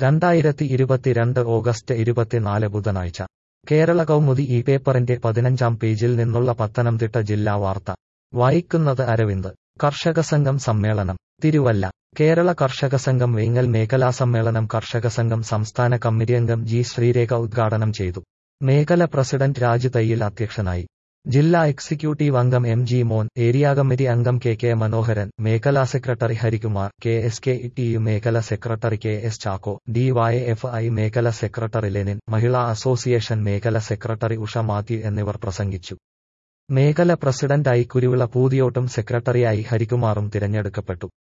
രണ്ടായിരത്തി ഇരുപത്തിരണ്ട് ഓഗസ്റ്റ് ഇരുപത്തിനാല് ബുധനാഴ്ച കേരള കൗമുദി ഈ പേപ്പറിന്റെ പതിനഞ്ചാം പേജിൽ നിന്നുള്ള പത്തനംതിട്ട ജില്ലാ വാർത്ത വായിക്കുന്നത് അരവിന്ദ് കർഷക സംഘം സമ്മേളനം തിരുവല്ല കേരള കർഷക സംഘം വേങ്ങൽ മേഖലാ സമ്മേളനം കർഷക സംഘം സംസ്ഥാന കമ്മിറ്റി അംഗം ജി ശ്രീരേഖ ഉദ്ഘാടനം ചെയ്തു മേഖല പ്രസിഡന്റ് രാജു തയ്യിൽ അധ്യക്ഷനായി ജില്ലാ എക്സിക്യൂട്ടീവ് അംഗം M G Mon area committee അംഗം കെ കെ മനോഹരൻ മേഖലാ secretary Harikumar K S K T U മേഖല secretary K S Chacko D Y F I മേഖല സെക്രട്ടറി ലെനിൻ മഹിളാ അസോസിയേഷൻ മേഖല സെക്രട്ടറി ഉഷ മാത്യു എന്നിവർ പ്രസംഗിച്ചു മേഖല പ്രസിഡന്റായി കുരുവിള പൂതിയോട്ടും സെക്രട്ടറിയായി ഹരികുമാറും തിരഞ്ഞെടുക്കപ്പെട്ടു